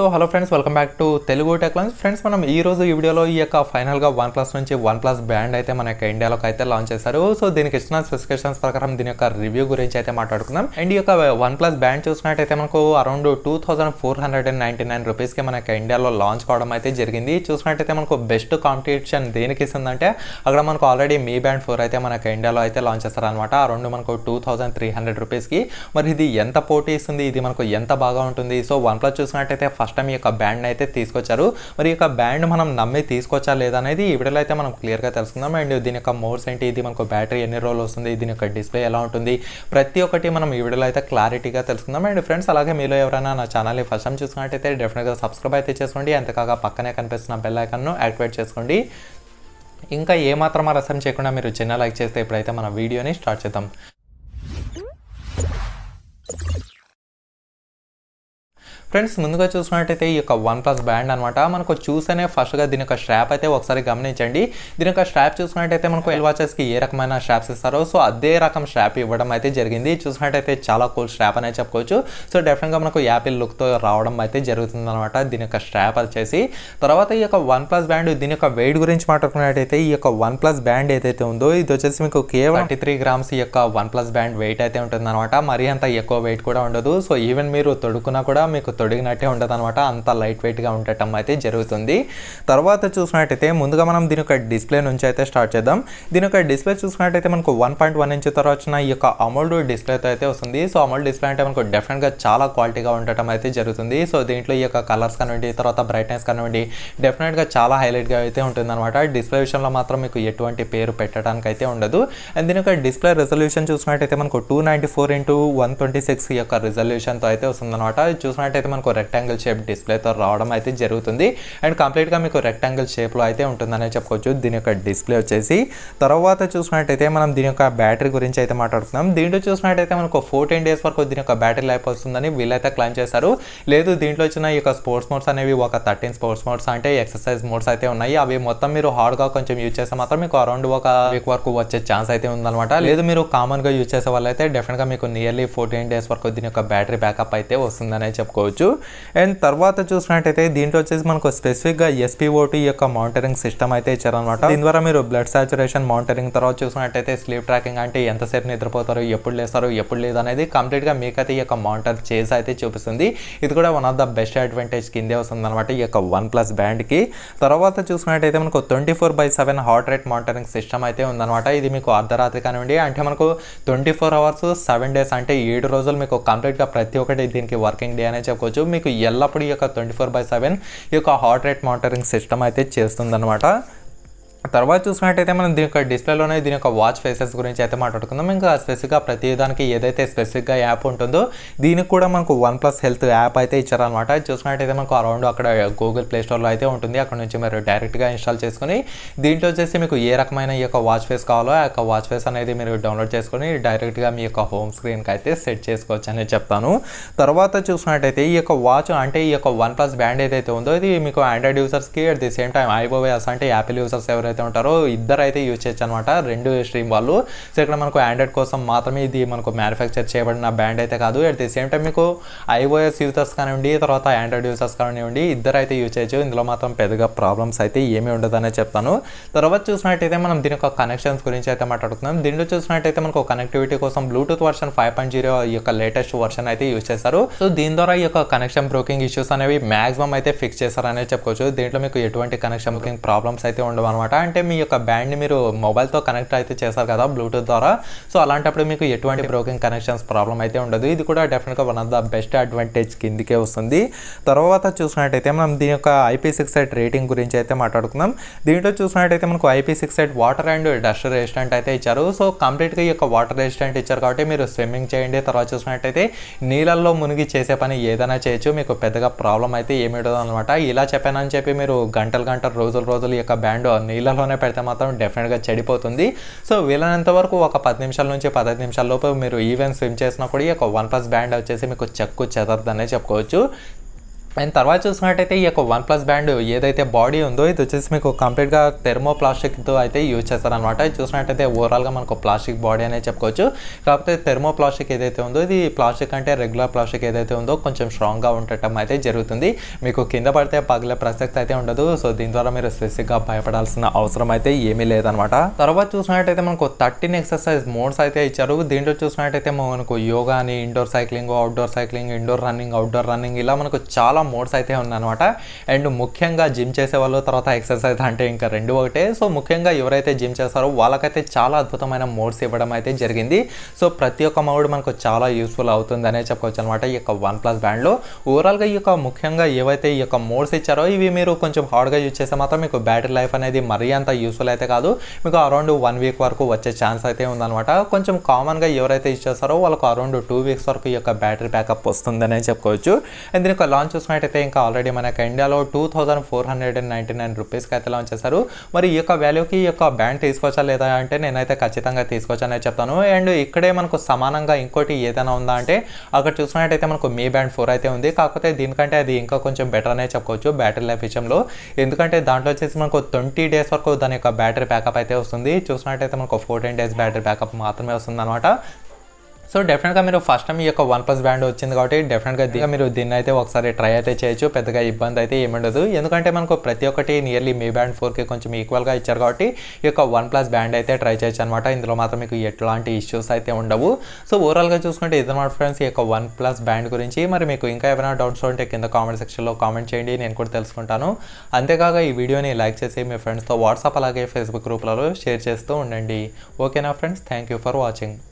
so hello friends welcome back to Telugu టెక్లాన్స్ friends మనం ఈ రోజు ఈ వీడియోలో ఈ యొక్క ఫైనల్గా వన్ ప్లస్ నుంచి వన్ ప్లస్ బ్యాండ్ అయితే మన యొక్క ఇండియాలోకి అయితే లాంచ్ చేశారు సో దీనికి ఇచ్చిన స్పెసిఫికేషన్స్ ప్రకారం దీని యొక్క రివ్యూ గురించి అయితే మాట్లాడుకుందాం అండ్ ఈ యొక్క వన్ ప్లస్ బ్యాండ్ చూసినట్టయితే మనకు around two thousand four hundred and ninety nine రూపీస్కి మన యొక్క ఇండియాలో లాంచ్ కావడం అయితే జరిగింది చూసినట్టయితే మనకు బెస్ట్ కాంపిటీషన్ దేనికి ఇస్తుందంటే అక్కడ మనకు ఆల్రెడీ మీ బ్యాండ్ ఫోర్ అయితే మన యొక్క ఇండియాలో అయితే లాంచ్ చేస్తారనమాట అరౌండ్ మనకు టూ థౌసండ్ త్రీ హండ్రెడ్ రూపీస్కి మరి ఇది ఎంత పోటీ ఇస్తుంది ఇది మనకు ఎంత బాగా ఉంటుంది సో వన్ ప్లస్ చూసినట్టయితే ఫస్ట్ టైం ఈ యొక్క బ్యాండ్ అయితే తీసుకొచ్చారు మరి ఈ యొక్క బ్యాండ్ మనం నమ్మి తీసుకొచ్చా లేదా అనేది ఈ వీడియోలో అయితే మనం క్లియర్గా తెలుసుకుందాం అండ్ దీని యొక్క మోడ్స్ ఏంటి ఇది మనకు బ్యాటరీ ఎన్ని రోజులు వస్తుంది దీని యొక్క డిస్ప్లే ఎలా ఉంటుంది ప్రతి ఒక్కటి మనం ఈ వీడియోలో అయితే క్లారిటీగా తెలుసుకుందాం అండ్ ఫ్రెండ్స్ అలాగే మీలో ఎవరైనా నా ఛానల్ని ఫస్ట్ టైం చూసినట్టయితే డెఫినెట్గా సబ్స్క్రైబ్ అయితే చేసుకోండి అంతేకాక పక్కనే కనిపిస్తున్న బెల్ ఐకాన్ను యాక్టివేట్ చేసుకోండి ఇంకా ఏమాత్రం ఆలస్యం చేయకుండా మీరు చిన్న లైక్ చేస్తే ఇప్పుడైతే మన వీడియోని స్టార్ట్ చేద్దాం ఫ్రెండ్స్ ముందుగా చూసినట్టయితే ఈ యొక్క వన్ ప్లస్ బ్యాండ్ అనమాట మనకు చూసేనే ఫస్ట్గా దీని యొక్క స్ట్రాప్ అయితే ఒకసారి గమనించండి దీని యొక్క స్ట్రాప్ చూసినట్టయితే మనకు ఎల్ వాచెస్కి ఏ రకమైన స్ట్రాప్స్ ఇస్తారో సో అదే రకం స్ట్రాప్ ఇవ్వడం అయితే జరిగింది చూసినట్టయితే చాలా కూల్ స్ట్రాప్ అనే చెప్పుకోవచ్చు సో డెఫినెట్గా మనకు యాపిల్ లుక్తో రావడం అయితే జరుగుతుంది అనమాట దీని యొక్క స్ట్రాప్ వచ్చేసి తర్వాత ఈ యొక్క వన్ ప్లస్ బ్యాండ్ దీని యొక్క వెయిట్ గురించి మాట్లాడుకున్నట్టయితే ఈ యొక్క వన్ ప్లస్ బ్యాండ్ ఏదైతే ఉందో ఇది వచ్చేసి మీకు కేవలం థర్టీ త్రీ గ్రామ్స్ ఈ యొక్క వన్ ప్లస్ బ్యాండ్ వెయిట్ అయితే ఉంటుంది అనమాట మరీ అంత ఎక్కువ వెయిట్ కూడా ఉండదు సో ఈవెన్ మీరు తొడుకున్నా కూడా మీకు తొడిగినట్టే ఉండదు అనమాట అంత లైట్ వెయిట్గా ఉండటం అయితే జరుగుతుంది తర్వాత చూసినట్టయితే ముందుగా మనం దీని యొక్క డిస్ప్లే నుంచి అయితే స్టార్ట్ చేద్దాం దీని యొక్క డిస్ప్లే చూసినట్టయితే మనకు వన్ పాయింట్ వన్ ఇంచ్ తర్వాత వచ్చిన ఈ యొక్క అమౌల్డ్ డిస్ప్లేతో అయితే వస్తుంది సో అమౌల్డ్ డిస్ప్లే అంటే మనకు డెఫినెట్గా చాలా క్వాలిటీగా ఉండటం అయితే జరుగుతుంది సో దీంట్లో ఈ యొక్క కలర్స్ కానివ్వండి తర్వాత బ్రైట్నెస్ కానివ్వండి డెఫినెట్గా చాలా హైలైట్గా అయితే ఉంటుంది అనమాట డిస్ప్లే విషయంలో మాత్రం మీకు ఎటువంటి పేరు పెట్టడానికి అయితే ఉండదు అండ్ దీని యొక్క డిస్ప్లే రెజల్యూషన్ చూసినట్టయితే మనకు two ninety four into one twenty six యొక్క రిజల్యూషన్తో అయితే వస్తుందన్నమాట ఇది చూసినట్టయితే మనకు రెక్టాంగిల్ షేప్ డిస్ప్లేతో రావడం అయితే జరుగుతుంది అండ్ కంప్లీట్గా మీకు రెక్టాంగిల్ షేప్లో అయితే ఉంటుందనే చెప్పుకోవచ్చు దీని యొక్క డిస్ప్లే వచ్చేసి తర్వాత చూసినట్టయితే మనం దీని యొక్క బ్యాటరీ గురించి అయితే మాట్లాడుతున్నాం దీంట్లో చూసినట్టయితే మనకు ఫోర్టీన్ డేస్ వరకు దీని యొక్క బ్యాటరీ లైఫ్ వస్తుందని వీళ్ళైతే క్లైమ్ చేశారు లేదు దీంట్లో వచ్చిన ఈ యొక్క స్పోర్ట్స్ మోడ్స్ అనేవి ఒక థర్టీన్ స్పోర్ట్స్ మోడ్స్ అంటే ఎక్సర్సైజ్ మోడ్స్ అయితే ఉన్నాయి అవి మొత్తం మీరు హార్డ్గా కొంచెం యూజ్ చేస్తే మాత్రం మీకు అరౌండ్ ఒక వీక్ వరకు వచ్చే ఛాన్స్ అయితే ఉందన్నమాట లేదు మీరు కామన్గా యూజ్ చేసే వాళ్ళైతే డెఫినెట్గా మీకు నియర్లీ ఫోర్టీన్ డేస్ వరకు దీని యొక్క బ్యాటరీ బ్యాకప్ అయితే వస్తుందనే చెప్పుకోవచ్చు అండ్ తర్వాత చూసినట్టయితే దీంట్లో వచ్చేసి మనకు స్పెసిఫిక్గా ఎస్పీఓటీ యొక్క మానిటరింగ్ సిస్టమ్ అయితే ఇచ్చారనమాట దీని ద్వారా మీరు బ్లడ్ సాచురేషన్ మానిటరింగ్ తర్వాత చూసినట్టయితే స్లీప్ ట్రాకింగ్ అంటే ఎంతసేపు నిద్రపోతారు ఎప్పుడు లేస్తారు ఎప్పుడు లేదు అనేది కంప్లీట్గా మీకైతే ఈ యొక్క మానిటర్ చేసి అయితే చూపిస్తుంది ఇది కూడా one of the best advantage కిందే వస్తుంది అనమాట ఈ యొక్క వన్ ప్లస్ బ్యాండ్కి తర్వాత చూసినట్టయితే మనకు twenty four by seven heart rate monitoring system అయితే ఉందన్నమాట ఇది మీకు అర్ధరాత్రి కానివ్వండి అంటే మనకు twenty four hours seven days అంటే ఏడు రోజులు మీకు కంప్లీట్గా ప్రతి ఒక్కటి దీనికి వర్కింగ్ డే అనే చెప్పుకోవచ్చు మీకు ఎల్లప్పుడూ ఈ యొక్క ట్వంటీ ఫోర్ బై సెవెన్ ఈ యొక్క హార్ట్ రేట్ మానిటరింగ్ సిస్టమ్ అయితే చేస్తుందన్నమాట తర్వాత చూసినట్టయితే మనం దీని యొక్క డిస్ప్లేలోనే దీని యొక్క వాచ్ ఫేసెస్ గురించి అయితే మాట్లాడుకుందాం ఇంకా స్పెసిఫిక్గా ప్రతి దానికి ఏదైతే స్పెసిఫిక్గా యాప్ ఉంటుందో దీనికి కూడా మనకు వన్ ప్లస్ హెల్త్ యాప్ అయితే ఇచ్చారనమాట చూసినట్టయితే మనకు అరౌండ్ అక్కడ గూగుల్ ప్లే స్టోర్లో అయితే ఉంటుంది అక్కడ నుంచి మీరు డైరెక్ట్గా ఇన్స్టాల్ చేసుకుని దీంట్లో వచ్చేసి మీకు ఏ రకమైన ఈ యొక్క వాచ్ ఫేస్ కావాలో ఆ యొక్క వాచ్ ఫేస్ అనేది మీరు డౌన్లోడ్ చేసుకొని డైరెక్ట్గా మీ యొక్క హోమ్ స్క్రీన్కి అయితే సెట్ చేసుకోవచ్చు అని చెప్తాను తర్వాత చూసినట్టయితే ఈ యొక్క వాచ్ అంటే ఈ యొక్క వన్ ప్లస్ బ్యాండ్ ఏదైతే ఉందో ఇది మీకు ఆండ్రాయిడ్ యూసర్స్కి at the same time iOS అంటే యాపిల్ యూసర్స్ ఎవరైతే ఎవరైతే ఉంటారో ఇద్దరు అయితే యూజ్ చేయొచ్చు అనమాట రెండు స్ట్రీమ్ వాళ్ళు సో ఇక్కడ మనకు ఆండ్రాయిడ్ కోసం మాత్రమే ఇది మనకు మ్యానుఫ్యాక్చర్ చేయబడిన బ్యాండ్ అయితే కాదు అట్ ది సేమ్ టైం మీకు ఐఓఎస్ యూజర్స్ కానివ్వండి తర్వాత ఆండ్రాయిడ్ యూజర్స్ కానివ్వండి ఇద్దరు అయితే యూజ్ చేయొచ్చు ఇందులో మాత్రం పెద్దగా ప్రాబ్లమ్స్ అయితే ఏమీ ఉండదనే చెప్తాను తర్వాత చూసినట్టయితే మనం దీని యొక్క కనెక్షన్స్ గురించి అయితే మాట్లాడుతున్నాం దీంట్లో చూసినట్టయితే మనకు కనెక్టివిటీ కోసం Bluetooth version five point zero ఈ యొక్క లేటెస్ట్ వర్షన్ అయితే యూజ్ చేస్తారు సో దీని ద్వారా ఈ యొక్క కనెక్షన్ బ్రోకింగ్ ఇష్యూస్ అనేవి మాక్సిమం అయితే ఫిక్స్ చేస్తారనే చెప్పుకోవచ్చు దీంట్లో మీకు ఎటువంటి కనెక్షన్ బ్రోకింగ్ ప్రాబ్లమ్స్ అయితే ఉండవు అనమాట అంటే మీ యొక్క బ్యాండ్ని మీరు మొబైల్తో కనెక్ట్ అయితే చేస్తారు కదా బ్లూటూత్ ద్వారా సో అలాంటప్పుడు మీకు ఎటువంటి బ్రోకింగ్ కనెక్షన్స్ ప్రాబ్లం అయితే ఉండదు ఇది కూడా డెఫినెట్గా one of the best advantage కిందికే వస్తుంది తర్వాత చూసినట్టయితే మనం దీని యొక్క ఐపీ సిక్స్ ఎయిట్ రేటింగ్ గురించి అయితే మాట్లాడుకుందాం దీంట్లో చూసినట్టయితే మనకు IP six eight water and dust resistant అయితే ఇచ్చారు సో కంప్లీట్గా ఈ యొక్క వాటర్ రెసిస్టెంట్ ఇచ్చారు కాబట్టి మీరు స్విమ్మింగ్ చేయండి తర్వాత చూసినట్టయితే నీళ్ళల్లో మునిగి చేసే పని ఏదైనా చేయొచ్చు మీకు పెద్దగా ప్రాబ్లం అయితే ఏమి ఉండదు అనమాట ఇలా చెప్పానని చెప్పి మీరు గంటలు గంటలు రోజులు రోజులు ఈ యొక్క బ్యాండ్ నీళ్ళలోనే పెడితే మాత్రం డెఫినెట్గా చెడిపోతుంది సో వీలైనంత వరకు ఒక పది నిమిషాల నుంచి పదహైదు నిమిషాల లోపు మీరు ఈవెన్ స్విమ్ చేసినా కూడా ఈ యొక్క వన్ ప్లస్ బ్యాండ్ వచ్చేసి మీకు చెక్కు చెదరదనే చెప్పుకోవచ్చు అండ్ తర్వాత చూసుకున్నట్టయితే ఈ యొక్క వన్ ప్లస్ బ్యాండ్ ఏదైతే బాడీ ఉందో ఇది వచ్చేసి మీకు కంప్లీట్గా థెర్మో ప్లాస్టిక్తో అయితే యూజ్ చేస్తారనమాట ఇది చూసినట్టయితే ఓవరాల్గా మనకు ప్లాస్టిక్ బాడీ అనేది చెప్పుకోవచ్చు కాకపోతే థెర్మో ప్లాస్టిక్ ఏదైతే ఉందో ఇది ప్లాస్టిక్ అంటే రెగ్యులర్ ప్లాస్టిక్ ఏదైతే ఉందో కొంచెం స్ట్రాంగ్గా ఉండటం అయితే జరుగుతుంది మీకు కింద పడితే పగిలే ప్రసక్తి అయితే ఉండదు సో దీని ద్వారా మీరు స్పెసిఫిక్గా భయపడాల్సిన అవసరం అయితే ఏమీ లేదనమాట తర్వాత చూసినట్టయితే మనకు థర్టీన్ ఎక్సర్సైజ్ మోడ్స్ అయితే ఇచ్చారు దీంట్లో చూసినట్టయితే మనకు యోగా అని indoor cycling outdoor cycling indoor running outdoor running ఇలా మనకు చాలా మోడ్స్ అయితే ఉన్నాయన్నమాట అండ్ ముఖ్యంగా జిమ్ చేసే వాళ్ళు తర్వాత ఎక్సర్సైజ్ అంటే ఇంకా రెండు ఒకటే సో ముఖ్యంగా ఎవరైతే జిమ్ చేస్తారో వాళ్ళకైతే చాలా అద్భుతమైన మోడ్స్ ఇవ్వడం అయితే జరిగింది సో ప్రతి ఒక్క మోడ్ మనకు చాలా యూస్ఫుల్ అవుతుంది అనే చెప్పుకోవచ్చు అనమాట ఈ యొక్క వన్ ప్లస్ బ్యాండ్లో ఓవరాల్గా ఈ యొక్క ముఖ్యంగా ఏవైతే ఈ యొక్క మోడ్స్ ఇచ్చారో ఇవి మీరు కొంచెం హార్డ్గా యూజ్ చేస్తే మాత్రం మీకు బ్యాటరీ లైఫ్ అనేది మరీ అంత యూస్ఫుల్ అయితే కాదు మీకు అరౌండ్ వన్ వీక్ వరకు వచ్చే ఛాన్స్ అయితే ఉందన్నమాట కొంచెం కామన్గా ఎవరైతే యూజ్ చేస్తారో వాళ్ళకు అరౌండ్ టూ వీక్స్ వరకు ఈ యొక్క బ్యాటరీ బ్యాకప్ వస్తుందనే చెప్పుకోవచ్చు అండ్ దీని యొక్క లాంచ్ చూసినట్టయితే ఇంకా ఆల్రెడీ మనకి ఇండియాలో two thousand four hundred and ninety nine రూపీస్కి అయితే లాంచ్ చేశారు మరి ఈ యొక్క వాల్యూకి ఈ యొక్క బ్యాండ్ తీసుకోవచ్చా లేదా అంటే నేనైతే ఖచ్చితంగా తీసుకోవచ్చనే చెప్తాను అండ్ ఇక్కడే మనకు సమానంగా ఇంకోటి ఏదైనా ఉందా అంటే అక్కడ చూసినట్టయితే మనకు మీ బ్యాండ్ ఫోర్ అయితే ఉంది కాకపోతే దీనికంటే అది ఇంకా కొంచెం బెటర్ అనే చెప్పుకోవచ్చు బ్యాటరీ లైఫ్ విషయంలో ఎందుకంటే దాంట్లో వచ్చేసి మనకు ట్వంటీ డేస్ వరకు దాని యొక్క బ్యాటరీ బ్యాకప్ అయితే వస్తుంది చూసినట్టయితే మనకు ఫోర్టీన్ డేస్ బ్యాటరీ బ్యాకప్ మాత్రమే వస్తుంది అనమాట సో డెఫినెట్గా మీరు ఫస్ట్ టైం ఈ యొక్క వన్ ప్లస్ బ్యాండ్ వచ్చింది కాబట్టి డెఫినెట్గా దీనిగా మీరు దీన్ని అయితే ఒకసారి ట్రై అయితే చేయొచ్చు పెద్దగా ఇబ్బంది అయితే ఏముండదు ఎందుకంటే మనకు ప్రతి ఒక్కటి నియర్లీ మీ బ్యాండ్ ఫోర్కి కొంచెం ఈక్వల్గా ఇచ్చారు కాబట్టి ఈ యొక్క వన్ ప్లస్ బ్యాండ్ అయితే ట్రై చేయొచ్చు అనమాట ఇందులో మాత్రం మీకు ఎట్లాంటి ఇష్యూస్ అయితే ఉండవు సో ఓవరాల్గా చూసుకుంటే ఇదన్నమాట ఫ్రెండ్స్ ఈ యొక్క వన్ ప్లస్ బ్యాండ్ గురించి మరి మీకు ఇంకా ఏమైనా డౌట్స్ ఉంటే కింద కామెంట్ సెక్షన్లో కామెంట్ చేయండి నేను కూడా తెలుసుకుంటాను అంతేకాక ఈ వీడియోని లైక్ చేసి మీ ఫ్రెండ్స్తో వాట్సాప్ అలాగే ఫేస్బుక్ గ్రూప్లలో షేర్ చేస్తూ ఉండండి ఓకేనా friends thank you for watching